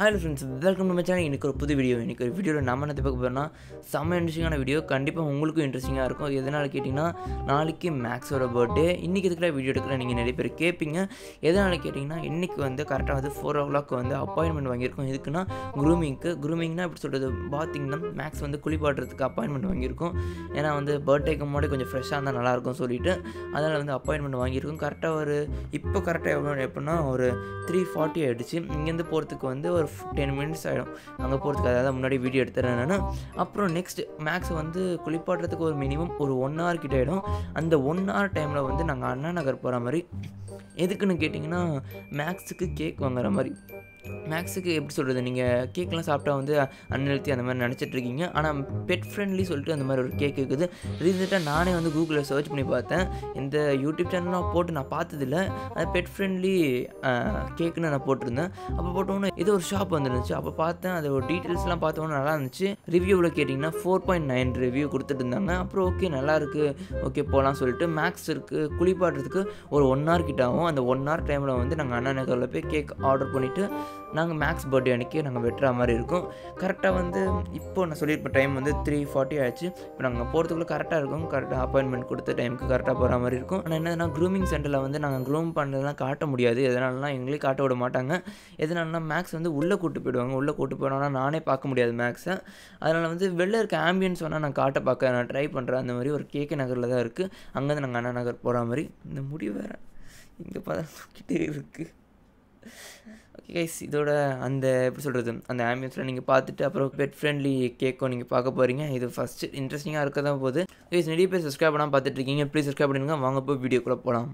Hello friends welcome to my channel இன்றைக்கி ஒரு புது வீடியோ இன்றைக்கி ஒரு வீடியோவில் நம்ம என்ன பார்க்க போகிறோம்னா செம்ம இன்ட்ரெஸ்டிங்கான வீடியோ கண்டிப்பாக உங்களுக்கும் இன்ட்ரெஸ்டிங்காக இருக்கும் எதனால் கேட்டிங்கன்னா நாளைக்கு மேக்ஸோட பர்த்டே இன்றைக்கி இருக்கிற வீடியோ எடுக்கிற நீங்கள் நிறைய பேர் கேட்பீங்க எதனால் கேட்டிங்கன்னா இன்றைக்கி வந்து கரெக்டாக வந்து ஃபோர் ஓ கிளாக் வந்து அப்பாயின்மெண்ட் வாங்கியிருக்கோம் எதுக்குன்னா க்ரூமிங்க்கு க்ரூமிங்னா எப்படி சொல்கிறது பார்த்தீங்கன்னா மேக்ஸ் வந்து குளிப்பாட்டுறதுக்கு அப்பாயின்மெண்ட் வாங்கியிருக்கோம் ஏன்னா வந்து பர்த்டேக்கு முன்னாடி கொஞ்சம் ஃப்ரெஷ்ஷாக இருந்தால் நல்லாயிருக்கும் சொல்லிட்டு அதனால் வந்து அப்பாயின்மெண்ட் வாங்கியிருக்கோம் கரெக்டாக ஒரு இப்போ கரெக்டாக எவ்வளோ எப்படின்னா ஒரு த்ரீ ஃபார்ட்டி ஆகிடுச்சு இங்கேருந்து போகிறதுக்கு வந்து ஒரு டென் மினிட்ஸ் ஆகிடும் அங்கே போகிறதுக்கு அதாவது முன்னாடி வீடியோ எடுத்துறேன் நான் அப்புறம் நெக்ஸ்ட் மேக்ஸ் வந்து குளிப்பாட்டுறதுக்கு ஒரு மினிமம் ஒரு ஒன் ஹவர் கிட்ட ஆகிடும் அந்த ஒன் ஹவர் டைமில் வந்து நாங்கள் அண்ணா நகர் போகிற மாதிரி எதுக்குன்னு கேட்டிங்கன்னா மேக்ஸுக்கு கேக் வாங்குற மாதிரி மேக்ஸுக்கு எப்படி சொல்கிறது நீங்கள் கேக்லாம் சாப்பிட்டா வந்து அன்ஹெல்த்தி அந்த மாதிரி நினச்சிட்டு இருக்கீங்க ஆனால் பெட் ஃப்ரெண்ட்லி சொல்லிட்டு அந்த மாதிரி ஒரு கேக் இருக்குது ரீசெண்டாக நானே வந்து கூகுளில் சர்ச் பண்ணி பார்த்தேன் இந்த யூடியூப் சேனல்லாம் போட்டு நான் பார்த்ததில்ல அது பெட் ஃப்ரெண்ட்லி கேக்குன்னு நான் போட்டிருந்தேன் அப்போ போட்டோன்னே இது ஒரு ஷாப் வந்துருந்துச்சு அப்போ பார்த்தேன் அது ஒரு டீட்டெயில்ஸ்லாம் பார்த்தோன்னே நல்லா இருந்துச்சு ரிவ்யூவில் கேட்டிங்கன்னா ஃபோர் பாயிண்ட் நைன் ரிவ்யூ கொடுத்துட்டு இருந்தாங்க அப்புறம் ஓகே நல்லா இருக்குது ஓகே போகலாம் சொல்லிட்டு மேக்ஸ் இருக்குது குளிப்பாட்டுறதுக்கு ஒரு ஒன் ஹவர் கிட்ட ஆகும் அந்த ஒன் ஹவர் டைமில் வந்து நாங்கள் அண்ணா நகரில் போய் கேக் ஆர்டர் பண்ணிவிட்டு நாங்கள் மேக்ஸ் பர்த்டே அன்றைக்கி நாங்கள் வெட்டுற மாதிரி இருக்கும் கரெக்டாக வந்து இப்போ நான் சொல்லியிருப்ப டைம் வந்து த்ரீ ஃபார்ட்டி ஆச்சு இப்போ நாங்கள் போகிறதுக்குள்ளே கரெக்டாக இருக்கும் கரெக்டாக அப்பாயின்மெண்ட் கொடுத்த டைமுக்கு கரெக்டாக போகிற மாதிரி இருக்கும் ஆனால் என்னன்னா க்ரூமிங் சென்டரில் வந்து நாங்கள் க்ரூம் பண்ணுறதுலாம் காட்ட முடியாது எதனாலலாம் எங்களையும் காட்ட விட மாட்டாங்க எதனாலனா மேக்ஸ் வந்து உள்ளே கூட்டு போயிடுவாங்க உள்ளே கூட்டு போயிடுவாங்கன்னா நானே பார்க்க முடியாது மேக்ஸை அதனால் வந்து வெளில இருக்க ஆம்பியன்ஸ் வேணால் நான் காட்ட பார்க்க நான் ட்ரை பண்ணுறேன் அந்த மாதிரி ஒரு கேகே நகரில் தான் இருக்குது அங்கேருந்து நாங்கள் அண்ணா நகர் போகிற மாதிரி இந்த முடிவு வேறு இங்கே பார்த்துக்கிட்டே இருக்குது ஓகே கைஸ் இதோட அந்த எப்படி சொல்கிறது அந்த ஆம்பியன்ஸில் நீங்கள் பார்த்துட்டு அப்புறம் பெட் ஃப்ரெண்ட்லி கேக்கும் நீங்கள் பார்க்க போகிறீங்க இது ஃபஸ்ட்டு இன்ட்ரெஸ்டிங்காக இருக்க தான் போகுது கைஸ் நிறைய பேர் சப்ஸ்கிரைப் பண்ணாமல் பார்த்துட்டு இருக்கீங்க ப்ளீஸ் சப்ஸ்கிரைப் பண்ணுங்க வாங்க போய் வீடியோக்குள்ளே போகலாம்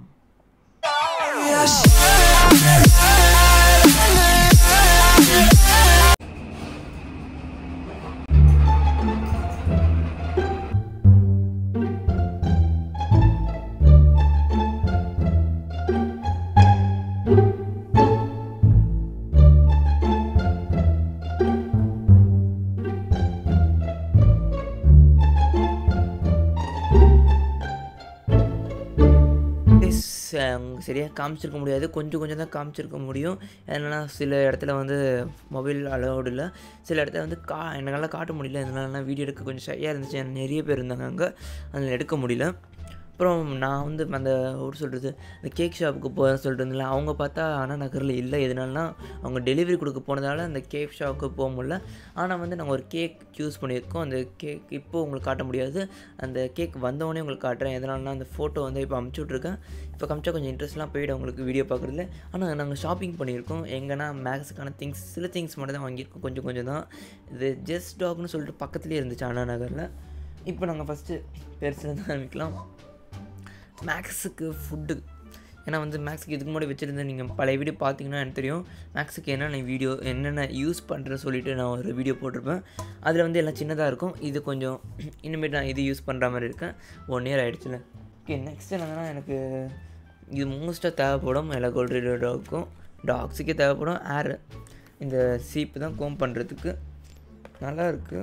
சரியாக காமிச்சிருக்க முடியாது கொஞ்சம் கொஞ்சம் தான் காமிச்சிருக்க முடியும் என்னென்னா சில இடத்துல வந்து மொபைல் அலௌடு இல்லை சில இடத்துல வந்து கா என்னால் காட்ட முடியல இதனால வீடியோ எடுக்க கொஞ்சம் ஷையாக இருந்துச்சு நிறைய பேர் இருந்தாங்க அங்கே அதில் எடுக்க முடியல அப்புறம் நான் வந்து அந்த ஒரு சொல்கிறது இந்த கேக் ஷாப்புக்கு போகிறேன் சொல்லிட்டு இருந்தேன் அவங்க பார்த்தா அண்ணா நகரில் இல்லை எதனாலனா அவங்க டெலிவரி கொடுக்க போனதால் அந்த கேக் ஷாப்புக்கு போக முடியல ஆனால் வந்து நாங்கள் ஒரு கேக் சூஸ் பண்ணியிருக்கோம் அந்த கேக் இப்போது உங்களுக்கு காட்ட முடியாது அந்த கேக் வந்தவொடனே உங்களுக்கு காட்டுறேன் எதனாலனா அந்த ஃபோட்டோ வந்து இப்போ அமுச்சு விட்ருக்கேன் இப்போ காமிச்சா கொஞ்சம் இன்ட்ரெஸ்ட்லாம் போயிடும் உங்களுக்கு வீடியோ பார்க்குறதுல ஆனால் நாங்கள் ஷாப்பிங் பண்ணியிருக்கோம் எங்கன்னா மேக்ஸுக்கான திங்ஸ் சில திங்ஸ் மட்டும் தான் வாங்கியிருக்கோம் கொஞ்சம் கொஞ்சம் தான் இது ஜஸ்ட் டாக்னு சொல்லிட்டு பக்கத்துலேயே இருந்துச்சு அண்ணா நகரில் இப்போ நாங்கள் ஃபஸ்ட்டு பெருசில் தான் ஆரம்பிக்கலாம் மேக்ஸுக்கு ஃபுட்டு ஏன்னா வந்து மேக்ஸுக்கு இதுக்கு முன்னாடி வச்சுருந்தேன் நீங்கள் பழைய வீடியோ பார்த்தீங்கன்னா எனக்கு தெரியும் மேக்ஸுக்கு என்னென்ன வீடியோ என்னென்ன யூஸ் பண்ணுறேன்னு சொல்லிட்டு நான் ஒரு வீடியோ போட்டிருப்பேன் அதில் வந்து எல்லாம் சின்னதாக இருக்கும் இது கொஞ்சம் இனிமேல் நான் இது யூஸ் பண்ணுற மாதிரி இருக்கேன் ஒன் இயர் ஆகிடுச்சுல ஓகே நெக்ஸ்ட் என்னன்னா எனக்கு இது மோஸ்ட்டாக தேவைப்படும் எல்லா கோல்டு டாக்கும் டாக்ஸுக்கே தேவைப்படும் ஏர் இந்த சீப்பு தான் கோம் பண்ணுறதுக்கு நல்லா இருக்குது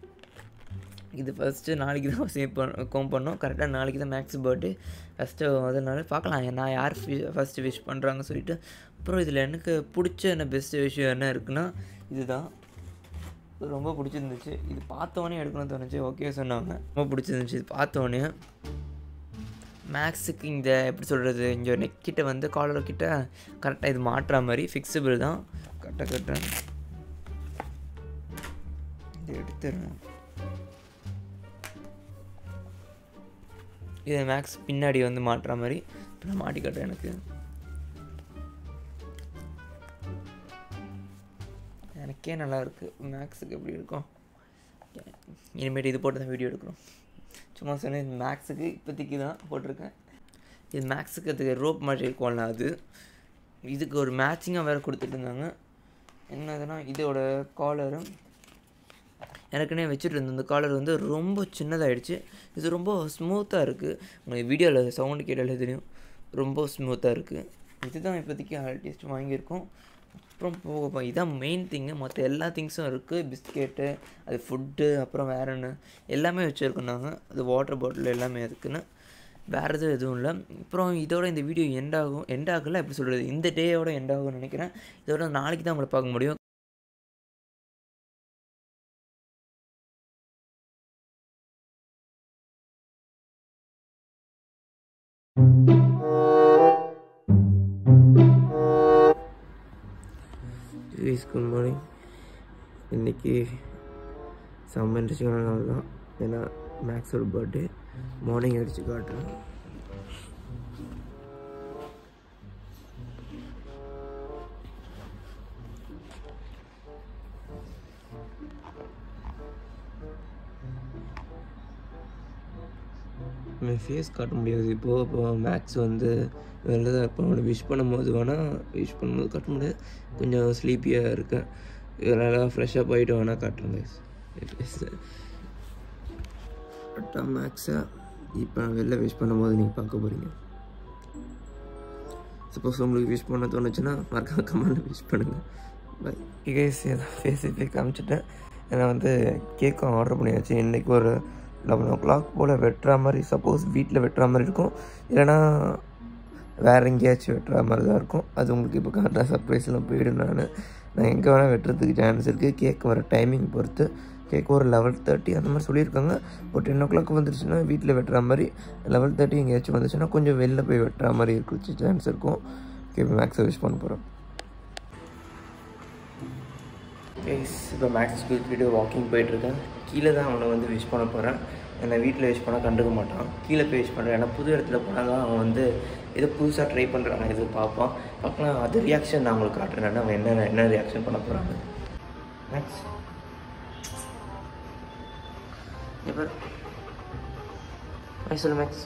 இது ஃபஸ்ட்டு நாளைக்கு தான் சேவ் பண்ண கோம் பண்ணோம் கரெக்டாக நாளைக்கு தான் மேக்ஸ் பர்த்டே ஃபஸ்ட்டு அதனால பார்க்கலாம் நான் யார் ஃபஸ்ட்டு விஷ் பண்ணுறாங்க சொல்லிட்டு அப்புறம் இதில் எனக்கு பிடிச்ச என்ன பெஸ்ட்டு விஷயம் என்ன இருக்குன்னா இதுதான் ரொம்ப பிடிச்சிருந்துச்சு இது பார்த்தோன்னே எடுக்கணும்னு தோணுச்சு ஓகே சொன்னாங்க ரொம்ப பிடிச்சிருந்துச்சு இது பார்த்தோன்னே மேக்ஸுக்கு இந்த எப்படி சொல்கிறது இங்கே நெக் கிட்ட வந்து காலர் கிட்ட கரெக்டாக இது மாட்டுற மாதிரி ஃபிக்ஸபிள் தான் கரெக்டாக கரெக்டாக இது எடுத்துடுறேன் இதை மேக்ஸ் பின்னாடி வந்து மாட்டுற மாதிரி இப்போ நான் மாட்டி காட்டுறேன் எனக்கு எனக்கே நல்லா இருக்குது மேக்ஸுக்கு எப்படி இருக்கும் இனிமேட்டு இது போட்டு தான் வீடியோ எடுக்கிறோம் சும்மா சொன்னேன் மேக்ஸுக்கு இப்போதைக்கு தான் போட்டிருக்கேன் இது மேக்ஸுக்கு அதுக்கு ரோப் மாதிரி இருக்கும்ல அது இதுக்கு ஒரு மேட்சிங்காக வேறு கொடுத்துட்டு இருந்தாங்க என்னதுன்னா இதோட காலரும் எனக்குன்னே வச்சுட்டு இருந்த இந்த காலர் வந்து ரொம்ப சின்னதாகிடுச்சு இது ரொம்ப ஸ்மூத்தாக இருக்குது உங்களுக்கு வீடியோவில் சவுண்டு கேட்டாலே தெரியும் ரொம்ப ஸ்மூத்தாக இருக்குது இதுதான் இப்போதைக்கு ஆர்டிஸ்ட் வாங்கியிருக்கோம் அப்புறம் போக இதான் மெயின் திங்கு மற்ற எல்லா திங்ஸும் இருக்குது பிஸ்கெட்டு அது ஃபுட்டு அப்புறம் வேறு என்ன எல்லாமே வச்சுருக்கோம் நாங்கள் அது வாட்டர் பாட்டில் எல்லாமே இருக்குன்னு வேறு எதுவும் எதுவும் இல்லை அப்புறம் இதோட இந்த வீடியோ எண்ட் ஆகும் எண்ட் ஆகலை எப்படி சொல்கிறது இந்த டேயோட எண்ட் ஆகும்னு நினைக்கிறேன் இதோட நாளைக்கு தான் உங்களை பார்க்க முடியும் குட் மார்னிங் இன்றைக்கி செம்ம இன்ட்ரெஸ்டிங்கான நாள் தான் ஏன்னா மேக்ஸோட பர்த்டே மார்னிங் அடித்து காட்டுறேன் ஃபேஸ் காட்ட முடியாது இப்போது இப்போ மேக்ஸ் வந்து வெளில தான் இப்போ அவனை விஷ் பண்ணும்போது வேணால் விஷ் பண்ணும்போது காட்ட முடியாது கொஞ்சம் ஸ்லீப்பியாக இருக்கேன் இதனால் ஃப்ரெஷ்ஷப் ஆகிட்டு வேணால் காட்டுறேன் கைஸ் அட்டா மேக்ஸை இப்போ நான் வெளில விஷ் பண்ணும்போது நீங்கள் பார்க்க போகிறீங்க சப்போஸ் உங்களுக்கு விஷ் பண்ண தோணுச்சுன்னா மறக்காம கமெண்டில் விஷ் பண்ணுங்கள் பை கைஸ் ஃபேஸ் இப்போ காமிச்சிட்டேன் ஏன்னா வந்து கேக்கும் ஆர்டர் பண்ணியாச்சு இன்றைக்கி ஒரு லெவன் ஓ கிளாக் போல் வெட்டுற மாதிரி சப்போஸ் வீட்டில் வெட்டுற மாதிரி இருக்கும் இல்லைனா வேறு எங்கேயாச்சும் வெட்டுற மாதிரி தான் இருக்கும் அது உங்களுக்கு இப்போ காட்டுற சர்ப்ரைஸ்லாம் போயிடும் நான் நான் எங்கே வேணால் வெட்டுறதுக்கு சான்ஸ் இருக்குது கேக் வர டைமிங் பொறுத்து கேக் ஒரு லெவல் தேர்ட்டி அந்த மாதிரி சொல்லியிருக்காங்க ஒரு டென் ஓ கிளாக் வந்துருச்சுன்னா வீட்டில் வெட்டுற மாதிரி லெவல் தேர்ட்டி எங்கேயாச்சும் வந்துச்சுன்னா கொஞ்சம் வெளில போய் வெட்டுற மாதிரி இருக்கும் சான்ஸ் இருக்கும் ஓகே இப்போ மேக்ஸை விஷ் பண்ண போகிறோம் கைஸ் இப்போ மேக்ஸ் ஸ்கூல் வீடியோ வாக்கிங் போயிட்டுருக்கேன் கீழே தான் அவனை வந்து விஷ் பண்ண போகிறேன் என்னை வீட்டில் விஷ் பண்ணால் கண்டுக்க மாட்டான் கீழே போய் விஷ் பண்ணுறேன் ஏன்னா புது இடத்துல போனால் தான் அவன் வந்து ஏதோ புதுசாக ட்ரை பண்ணுறாங்க இது பார்ப்பான் பார்க்கலாம் அது ரியாக்ஷன் நான் உங்களுக்கு காட்டுறேன் அவன் என்ன என்ன ரியாக்ஷன் பண்ண போகிறாங்க மேக்ஸ் இப்போ சொல்லு மேக்ஸ்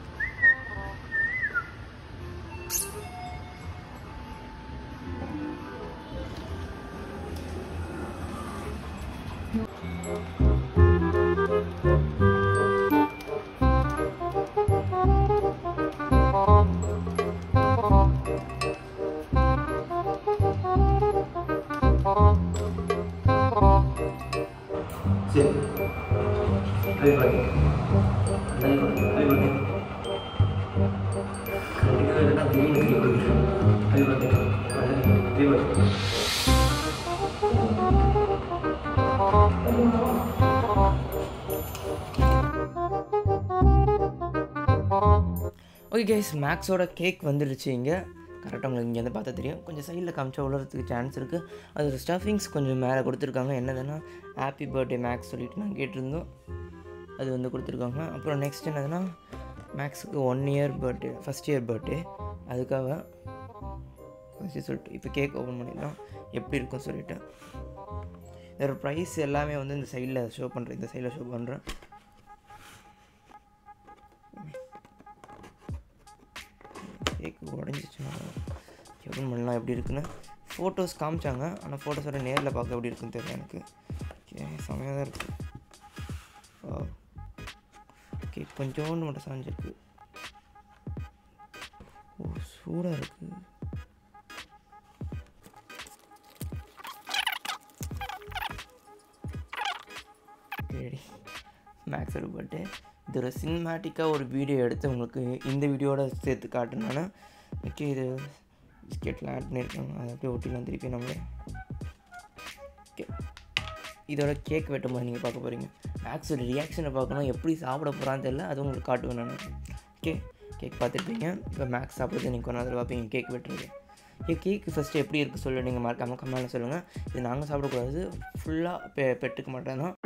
சரி ட்ரை பண்ணி ட்ரை பண்ணி ட்ரை பண்ணி கண்டிப்பாக நான் க்ளீன் பண்ணி கொடுக்குறேன் ட்ரை பண்ணி ட்ரை பண்ணி ஓகே கைஸ் மேக்ஸோட கேக் வந்துடுச்சு இங்கே கரெக்டாக உங்களுக்கு இங்கேருந்து பார்த்தா தெரியும் கொஞ்சம் சைடில் காமிச்சா உலகிறதுக்கு சான்ஸ் இருக்குது அது ஸ்டஃபிங்ஸ் கொஞ்சம் மேலே கொடுத்துருக்காங்க என்னதுன்னா ஹாப்பி பர்த்டே மேக்ஸ் சொல்லிட்டு நான் கேட்டிருந்தோம் அது வந்து கொடுத்துருக்காங்க அப்புறம் நெக்ஸ்ட் என்னதுன்னா மேக்ஸுக்கு one year birthday first year birthday அதுக்காக ஃபஸ்ட்டு சொல்லிட்டு இப்போ கேக் ஓப்பன் பண்ணிடலாம் எப்படி இருக்கும் சொல்லிட்டேன் இதோட ப்ரைஸ் எல்லாமே வந்து இந்த சைடில் ஷோ பண்ணுறேன் இந்த சைடில் ஷோ பண்ணுறேன் கேக்கு உடஞ்சிச்சுன்னா ஓப்பன் பண்ணலாம் எப்படி இருக்குன்னு ஃபோட்டோஸ் காமிச்சாங்க ஆனால் ஃபோட்டோஸோட நேரில் பார்க்க எப்படி இருக்குன்னு தெரியல எனக்கு ஓகே செமையாக தான் இருக்குது ஓகே கொஞ்சோண்டு மட்டும் சாஞ்சிருக்கு ஓ சூடாக இருக்குது ரெடி மேக்ஸோட பர்த்டே இது ஒரு சினிமேட்டிக்காக ஒரு வீடியோ எடுத்து உங்களுக்கு இந்த வீடியோட சேர்த்து காட்டுனாலும் ஓகே இது பிஸ்கெட்டில் ஆட் பண்ணியிருக்காங்க அதை அப்படியே ஒட்டிலாம் திருப்பி நம்மளே ஓகே இதோட கேக் வெட்டும்போது நீங்கள் பார்க்க போகிறீங்க மேக்ஸோட ரியாக்ஷனை பார்க்கணும் எப்படி சாப்பிட போகிறான்னு தெரியல அது உங்களுக்கு காட்டுவேன் நான் ஓகே கேக் பார்த்துருப்பீங்க இப்போ மேக்ஸ் சாப்பிட்றது நீங்கள் கொண்டாந்து பார்ப்பீங்க கேக் வெட்டுறது ஏ கேக்கு ஃபஸ்ட்டு எப்படி இருக்குது சொல்லு நீங்கள் மறக்காமல் கமெண்ட்டில் சொல்லுங்கள் இது நாங்கள் சாப்பிடக்கூடாது ஃபுல்லாக பெ பெட்டுக்க மாட்டேன் தான்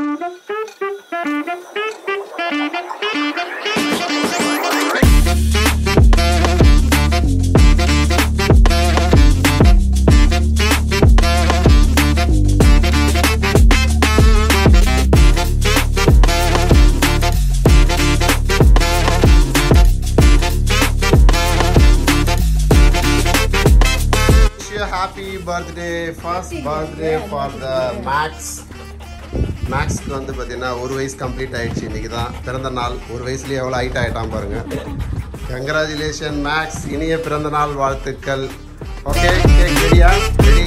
wish you a happy birthday first birthday for the max மேக்ஸ்க்கு வந்து பார்த்தீங்கன்னா ஒரு வயசு கம்ப்ளீட் ஆயிடுச்சு இன்னைக்கு தான் பிறந்த நாள் ஒரு வயசுலேயே எவ்வளோ ஹைட் ஆகிட்டான் பாருங்க கங்க்ராச்சுலேஷன் மேக்ஸ் இனிய பிறந்த நாள் வாழ்த்துக்கள் ஓகே கேக் ரெடியா ரெடி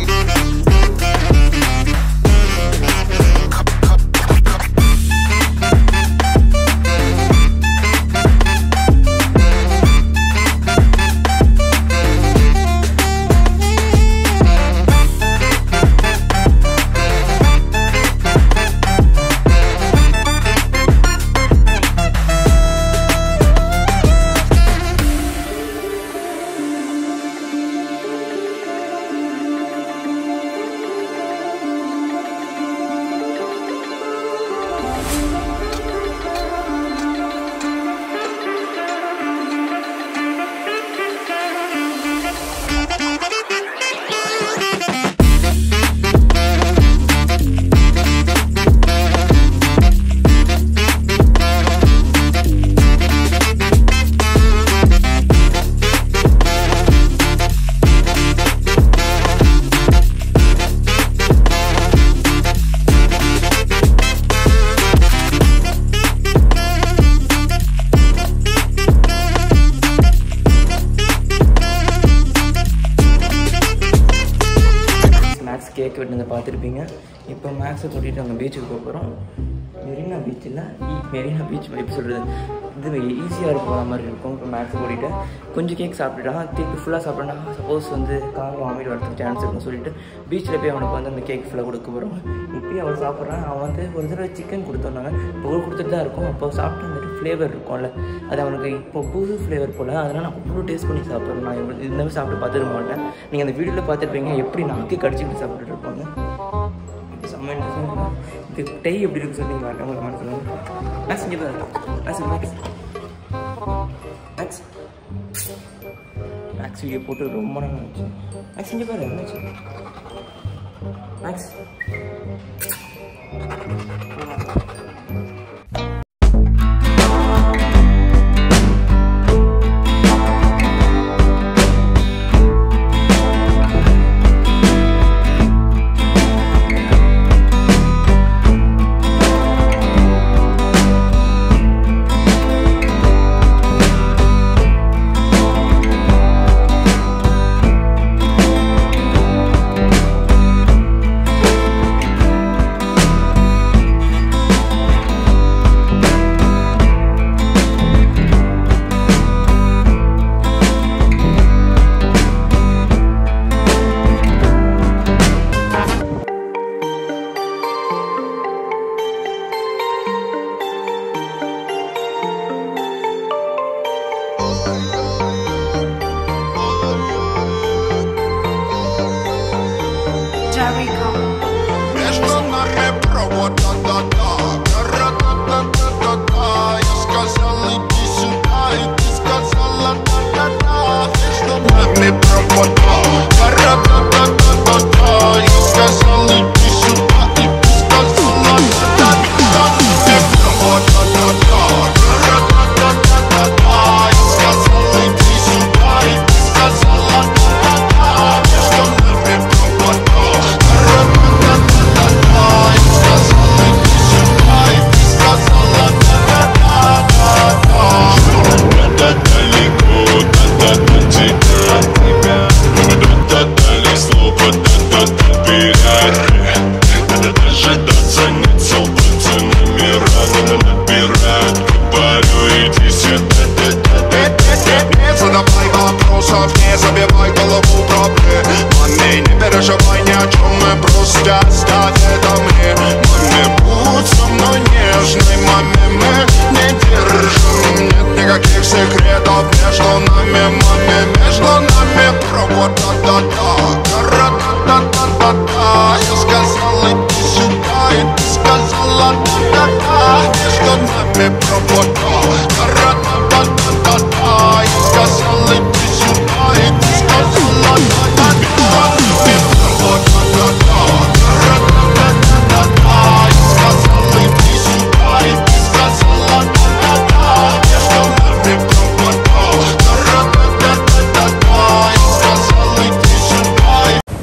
பார்த்துருப்பீங்க இப்போ மேக்ஸை கூட்டிகிட்டு அங்கே பீச்சுக்கு போக போகிறோம் மெரினா பீச் இல்லை மெரினா பீச் எப்படி சொல்கிறது இது ஈஸியாக போகிற மாதிரி இருக்கும் இப்போ மேக்ஸை கூட்டிகிட்டு கொஞ்சம் கேக் சாப்பிட்டுட்டா கேக் ஃபுல்லாக சாப்பிட்டா சப்போஸ் வந்து கார் வாமிட் வரதுக்கு சான்ஸ் இருக்குன்னு சொல்லிட்டு பீச்சில் போய் அவனுக்கு வந்து அந்த கேக் ஃபுல்லாக கொடுக்க போகிறோம் இப்போயும் அவன் சாப்பிட்றான் அவன் வந்து ஒரு தடவை சிக்கன் கொடுத்தோன்னாங்க இப்போ கொடுத்துட்டு தான் இருக்கும் அப்போ சாப்பிட்டு அந்த ஃப்ளேவர் இருக்கும்ல அது அவனுக்கு இப்போ புது ஃப்ளேவர் போல் அதனால் நான் அவ்வளோ டேஸ்ட் பண்ணி சாப்பிட்றேன் நான் இவ்வளோ இந்த மாதிரி சாப்பிட்டு பார்த்துருக்க மாட்டேன் நீங்கள் அந்த வீடியோவில் பார்த்துருப்பீங்க எப்படி நாக்கே கடிச்சிக்கிட்டு சாப்பிட்டுட்டு இருப்பாங்க செம்ம இன்ட்ரெஸ்டிங் இது டை எப்படி இருக்கு சொல்லி நீங்கள் உங்களுக்கு கமெண்ட் சொல்லுங்கள் மேக்ஸ் இங்கே பாரு Max Max Max Max video போட்டு ரொம்ப நாள் ஆச்சு மேக்ஸ் இங்கே பாரு என்னாச்சு Max Jericho. Между нами провода, да-да Ра-та-та-та-та-та Я сказал, иди сюда, и ты сказала, да-да-да Между нами провода Ра-та-та-та-та-та Я сказал, иди сюда, и ты сказала, да-да-да Между провода, да-да Ра-та-та-та-та-та Я сказал, иди сюда, и ты сказала, да-да-да Между нами провода Задавай вопросов, не забивай голову проблемами Не переживай ни о чем, мы просто оставь это мне Маме, будь со мной нежной, маме, мы не держим Нет никаких секретов между нами, маме Между нами провод, да-да-да Ра-та-та-та-та-та Я сказал, иди сюда, и ты сказала, да-да-да Между нами провод, Ра-та-та-та-та-та Я сказал, иди сюда, и ты сказала, да-да-да Между нами провод, да-да-да Ра-та-та-та-та-та Я сказал, иди сюда, и ты сказала, да-да-да Между нами провод, Ра-та-та-та-та-та Я сказал, иди сюда, и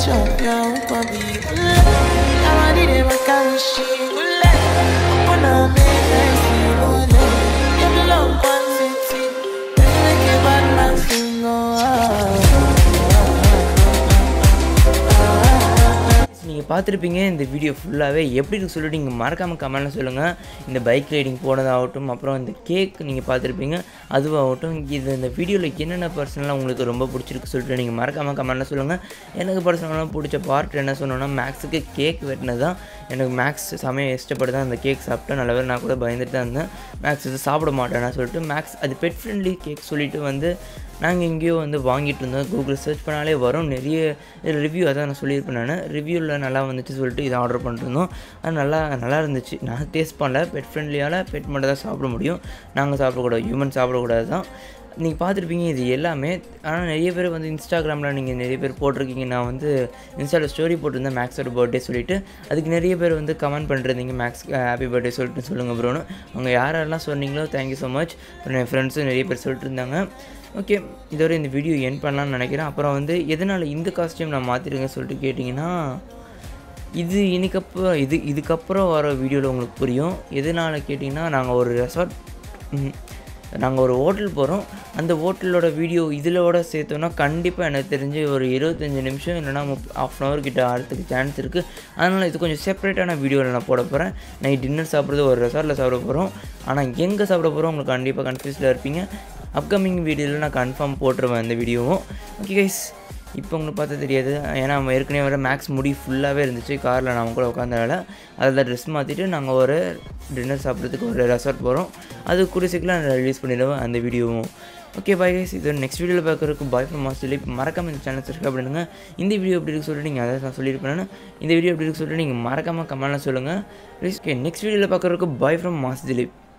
chop ya upabi ule Amani de makawishi ule Upona mele si ule You belong one city Let's make a bad man sing நீங்கள் பார்த்துருப்பீங்க இந்த வீடியோ ஃபுல்லாகவே எப்படி இருக்கு சொல்லிட்டு நீங்கள் மறக்காமல் கமெண்ட்டில் சொல்லுங்கள் இந்த பைக் ரைடிங் போனதாகட்டும் அப்புறம் இந்த கேக் நீங்கள் பார்த்துருப்பீங்க அதுவாகட்டும் இது இந்த வீடியோவில் என்னென்ன பர்சனலாக உங்களுக்கு ரொம்ப பிடிச்சிருக்கு சொல்லிட்டு நீங்கள் மறக்காமல் கமெண்ட்டில் சொல்லுங்கள் எனக்கு பர்சனலாக பிடிச்ச பார்ட் என்ன சொன்னோன்னா மேக்ஸுக்கு கேக் வெட்டினது தான் எனக்கு மேக்ஸ் சமயம் இஷ்டப்பட்டு தான் அந்த கேக் சாப்பிட்டேன் நல்ல வேளை நான் கூட பயந்துட்டு தான் இருந்தேன் மேக்ஸ் இது சாப்பிட மாட்டேன்னு சொல்லிட்டு மேக்ஸ் அது பெட் ஃப்ரெண்ட்லி கேக் சொல்லிட்டு வந்து நாங்கள் எங்கேயோ வந்து வாங்கிட்டு இருந்தோம் கூகுள் சர்ச் பண்ணாலே வரும் நிறைய ரிவ்யூ அதான் நான் சொல்லியிருப்பேன் நான் ரிவ்யூவில் நல்லா வந்துச்சு சொல்லிட்டு இதை ஆர்டர் பண்ணிருந்தோம் அது நல்லா நல்லா இருந்துச்சு நான் டேஸ்ட் பண்ணல பெட் ஃப்ரெண்ட்லியால் பெட் மட்டும் தான் சாப்பிட முடியும் நாங்கள் சாப்பிடக்கூடாது ஹியூமன் சாப்பிடக்கூடாது தான் நீங்கள் பார்த்துருப்பீங்க இது எல்லாமே ஆனால் நிறைய பேர் வந்து இன்ஸ்டாகிராமில் நீங்கள் நிறைய பேர் போட்டிருக்கீங்க நான் வந்து இன்ஸ்டாவில் ஸ்டோரி போட்டிருந்தேன் மேக்ஸோட பர்த்டே சொல்லிட்டு அதுக்கு நிறைய பேர் வந்து கமெண்ட் பண்ணிருந்தீங்க மேக்ஸ் ஹாப்பி பர்த்டே சொல்லிட்டு சொல்லுங்கள் ப்ரோன்னு அவங்க யாரெல்லாம் சொன்னீங்களோ தேங்க்யூ ஸோ மச் என் ஃப்ரெண்ட்ஸும் நிறைய பேர் சொல்லிட்டு இருந்தாங்க ஓகே இதோட இந்த வீடியோ என் பண்ணலாம்னு நினைக்கிறேன் அப்புறம் வந்து எதனால் இந்த காஸ்டியூம் நான் மாற்றிருக்கேன்னு சொல்லிட்டு கேட்டிங்கன்னா இது இன்னைக்கப்புறம் இது இதுக்கப்புறம் வர வீடியோவில் உங்களுக்கு புரியும் எதனால் கேட்டிங்கன்னா நாங்கள் ஒரு ரெசார்ட் நாங்கள் ஒரு ஹோட்டல் போகிறோம் அந்த ஹோட்டலோட வீடியோ இதிலோட சேர்த்தோன்னா கண்டிப்பாக எனக்கு தெரிஞ்சு ஒரு இருபத்தஞ்சி நிமிஷம் இல்லைனா முப் ஆஃப் அன் ஹவர் கிட்ட ஆகிறதுக்கு சான்ஸ் இருக்குது அதனால் இது கொஞ்சம் செப்பரேட்டான வீடியோவில் நான் போட போகிறேன் நைட் டின்னர் சாப்பிட்றது ஒரு ரெசார்ட்டில் சாப்பிட போகிறோம் ஆனால் எங்கே சாப்பிட போகிறோம் உங்களுக்கு கண்டிப்பாக கன்ஃபியூஸில் இருப்பீங்க அப்கமிங் வீடியோவில் நான் கன்ஃபார்ம் போட்டுருவேன் இந்த வீடியோவும் ஓகே கைஸ் இப்போ உங்களுக்கு பார்த்தா தெரியாது ஏன்னா நம்ம ஏற்கனவே வர மேக்ஸ் முடி ஃபுல்லாகவே இருந்துச்சு காரில் நான் கூட உட்காந்தனால அதில் ட்ரெஸ் மாற்றிட்டு நாங்கள் ஒரு டின்னர் சாப்பிட்றதுக்கு ஒரு ரெசார்ட் போகிறோம் அது கூட சீக்கிரம் நான் ரிலீஸ் பண்ணிடுவேன் அந்த வீடியோவும் ஓகே பாய் கைஸ் இது நெக்ஸ்ட் வீடியோவில் பார்க்குறதுக்கு பாய் ஃப்ரம் மாஸ்டர் இப்போ மறக்காமல் இந்த சேனல் சப்ஸ்கிரைப் பண்ணுங்கள் இந்த வீடியோ எப்படி இருக்கு சொல்லிட்டு நீங்கள் அதை நான் சொல்லியிருப்பேன் இந்த வீடியோ எப்படி இருக்கு சொல்லிட்டு நீங்கள் மறக்காமல் கமெண்ட்டில் சொல்லுங்கள் ப்ளீஸ் ஓகே நெக்ஸ்ட் வீடியோவில் பார்க்குறதுக்கு பாய் ஃப்ரம் மாஸ் திலீப்